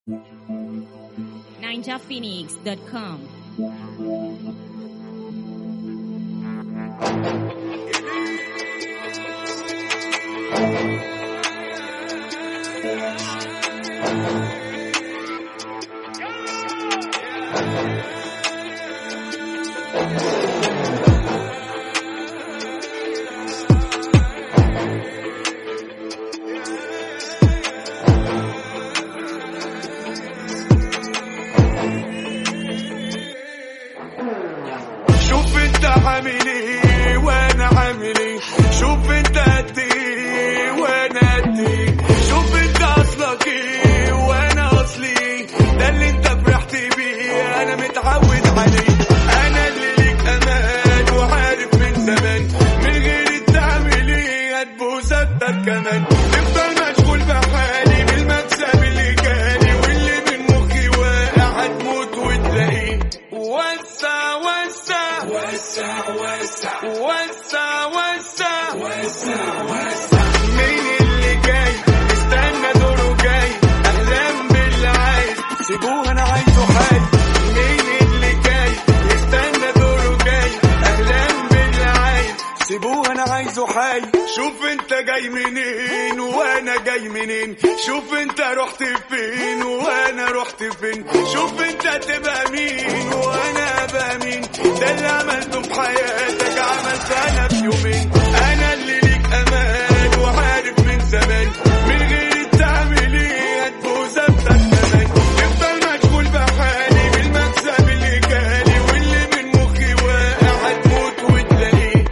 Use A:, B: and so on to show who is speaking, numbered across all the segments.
A: ninjaphoenix.com.
B: شوف انت عامل ايه وانا عامل ايه شوف انت قد ايه وانا قد ايه شوف انت اصلك ايه وانا اصلي ايه ده اللي انت فرحت بيه انا متعود عليه انا اللي ليك امان وعارف من زمان من غير تعمل ايه هتبوس اكتر كمان تفضل مشغول بحالي بالمكسب اللي جالي واللي من مخي واقع هتموت وتلاقيه وسع وسع وسع وسع وسع وسع وسع وسع مين اللي جاي استنى دوره جاي اهلا باللي عايز سيبوه انا عايزه حي مين اللي جاي استنى دوره جاي اهلا باللي عايز سيبوه انا عايزه حي شوف انت جاي منين وانا جاي منين شوف انت رحت فين وانا رحت فين شوف انت تبقى مين وانا ابقى مين ده اللي عملته في حياتك عملت انا في يومين انا اللي ليك امان وعارف من زمان من غير تعمل ايه هتبوظ اكتر كمان تفضل مشغول بحالي بالمكسب اللي جالي واللي من مخي واقع هتموت وتلاقيه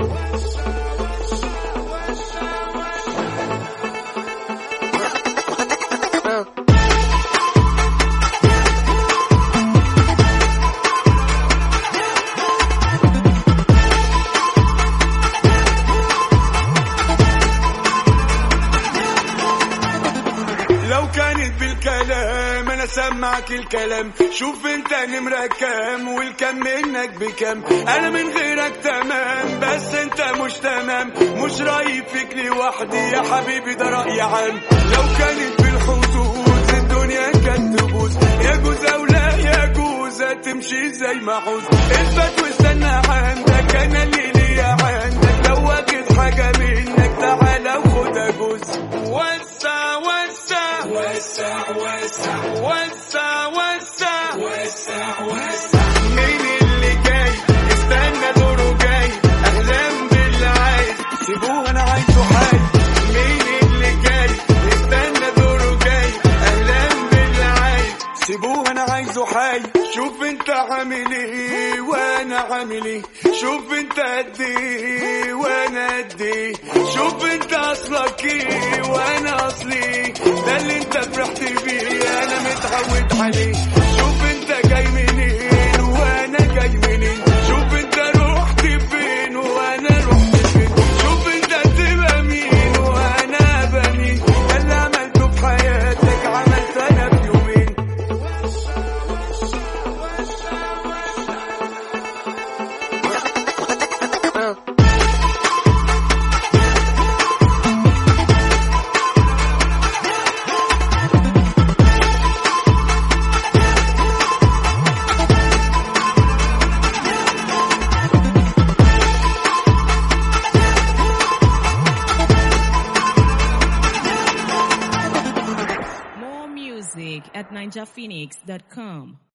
B: لو كانت بالكلام انا سمعك الكلام شوف انت نمرة كام والكم منك بكام انا من غيرك تمام بس انت مش تمام مش رايي فيك لوحدي يا حبيبي ده رأي عام لو كانت بالحظوظ الدنيا كانت تبوظ يجوز او لا يجوز هتمشي زي ما عوز اثبت واستنى عندك انا اللي ليا عندك لو واخد حاجة منك تعالى وخدها جوز وسع وسع وسع وسع وسع وسع وسع وسع مين اللي جاي استنى دوره جاي اهلا باللي عايز سيبوه انا عايزه حي مين اللي جاي استنى دوره جاي اهلا باللي عايز سيبوه انا عايزه حي شوف انت عامل ايه وانا عامل ايه شوف انت قد ايه وانا قد ايه شوف انت اصلك ايه وانا اصلي ايه ده اللي انت فرحت بيه انا متعود عليه شوف انت جاي منين وانا جاي منين شوف انت رحت فين وانا رحت فين شوف انت تبقى مين وانا ابقى مين ده اللي عملته في حياتك عملت انا في يومين
A: More music at ninjaphoenix.com.